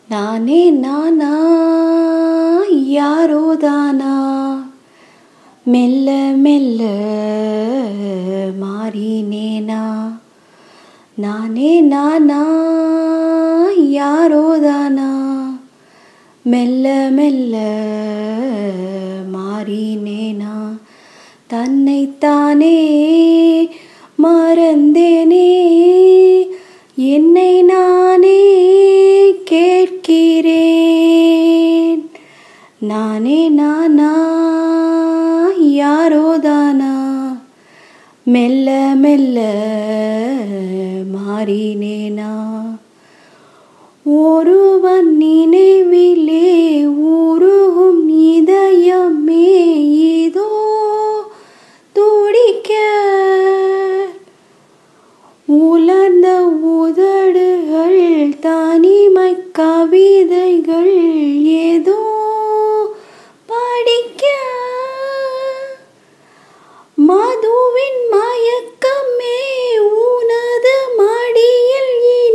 நானே நானா யாரோ தானா மெல்ல மெல்ல மாறினேனா நானே நானா யாரோ தானா மெல்ல மெல்ல மாறினேனா தன்னைத்தானே மறந்தேனே என்னை நானே கேட்கிறேன் நானே நானா யாரோ தானா மெல்ல மெல்ல மாறினேனா ஒருவன் நினைவிலே உருகும் இதயமே இதோ துடிக்க உலர்ந்த உதடுகள் தனிமை கவிதைகள் ஏதோ படிக்க மதுவின் மயக்கமே உனது மடியில்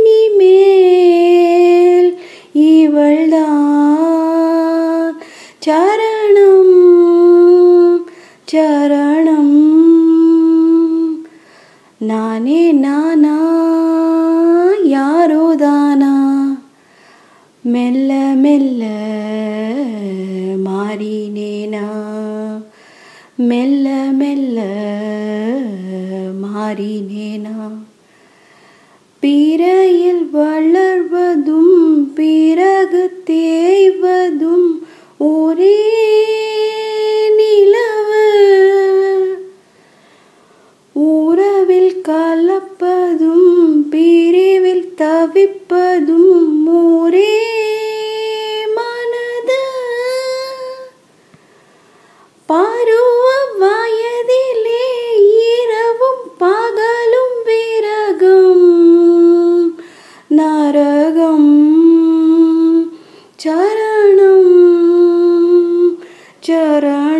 இனிமேல் இவள்தான் சரணம் சரணம் நானே நானா யாரோ தானா மெல்ல மெல்ல மாறினேனா மெல்ல மெல்ல மாறினேனா பிறையில் வளர்வதும் பிறகு தேய்வதும் ஒரே நிலவு உறவில் கலப்பதும் பிரிவில் தவிப்பதும் ஒரே மனது பருவ வயதிலே இரவும் பகலும் விரகம் நரகம் சரணம் சரணம்